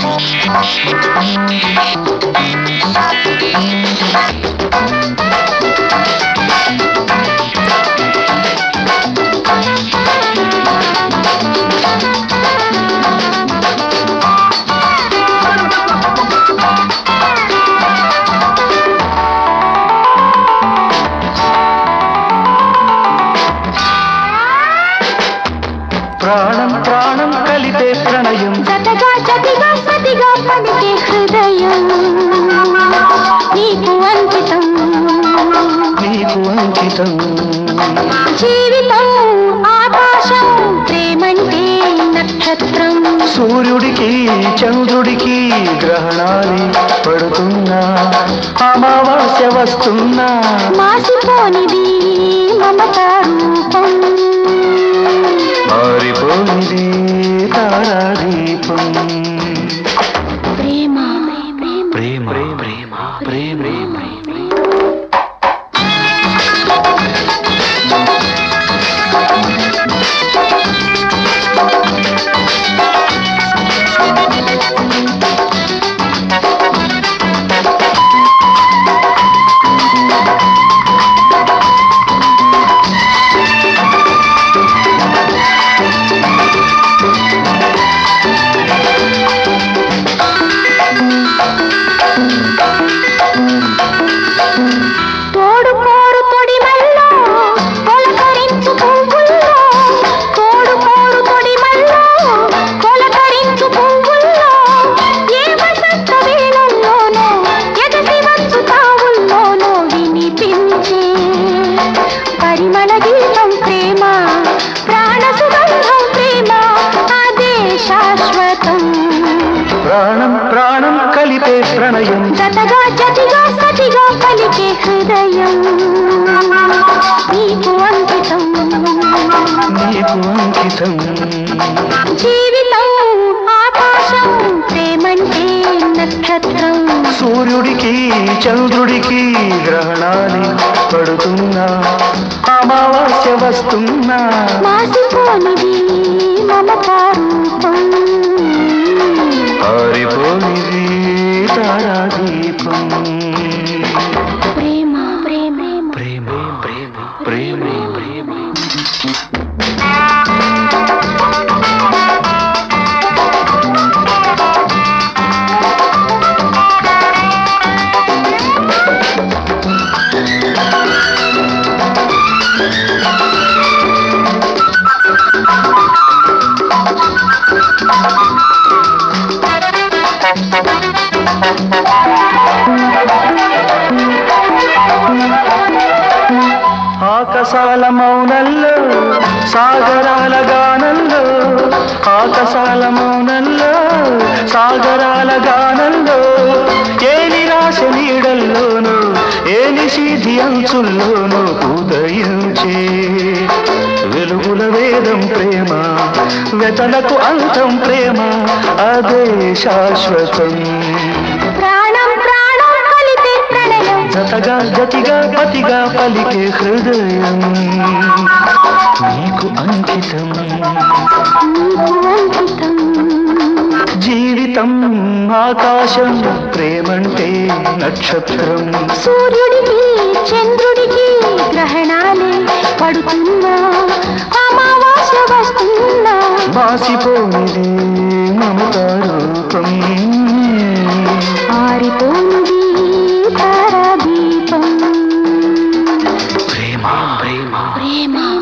ప్రాణం ప్రాణం కలిపే ప్రణయం జతగా జతిగా సతిగా పలికే హృదయం నీకు అంకితం నీకు అంకితం జీవితం ఆకాశం ప్రేమంటే నక్షత్రం సూర్యుడికి చంద్రుడికి గ్రహణాలు పడుతున్నా అమావాస్య వస్తున్నా మాసిపోనిది మమత రూపం మారిపోయింది తారాదీపం ప్రేమ ప్రేమ ప్రేమ ప్రేమ ప్రేమ తోడు కోరు తొడిమల్లో తొలకరించు పువ్వుల్లో తోడు కోరు తొడిమల్లో తొలకరించు పువ్వుల్లో ఏ వసంత వేళల్లోనో ఎగసి వచ్చు తావుల్లోనో వినిపించే పరిమళ గీతం ప్రేమ ప్రాణ సుగంధం ప్రేమ అదే శాశ్వతం ప్రాణం ప్రాణం కలిపే ప్రణయం జతగా జతిగా సతిగా పలికే హృదయం నీకు అంకితం నీకు అంకితం జీవితం ఆకాశం ప్రేమంటే నక్షత్రం సూర్యుడికి చంద్రుడికి గ్రహణాలు పడుతున్నా అమావాస్య వస్తున్నా మాసిపోనిది మమతారూపం ఆరిపోనిది తారాదీపం ప్రేమ ప్రేమ ప్రేమ ప్రేమ ప్రేమ ప్రేమ ఆకాశాల మౌనంలో సాగరాల గానంలో ఆకాశాల మౌనంలో సాగరాల గానంలో ఏ నిరాశ నీడల్లోనూ ఏ నిషిధి అంచుల్లోనూ ఉదయించే వెలుగుల వేదం ప్రేమ వెతలకు అంతం ప్రేమ అదే శాశ్వతం ప్రాణం ప్రాణం కలిపే ప్రణయం జతగా గతిగా పతిగా పలికే హృదయం నీకు అంకితం నీకు అంకితం జీవితం ఆకాశం ప్రేమంటే నక్షత్రం సూర్యుడికి చంద్రుడికి గ్రహణాలే పడుతున్నా అమావాస్య వస్తున్నా మాసిపోనిది మమతారూపం ఆరిపోయింది తారాదీపం ప్రేమ ప్రేమ ప్రేమ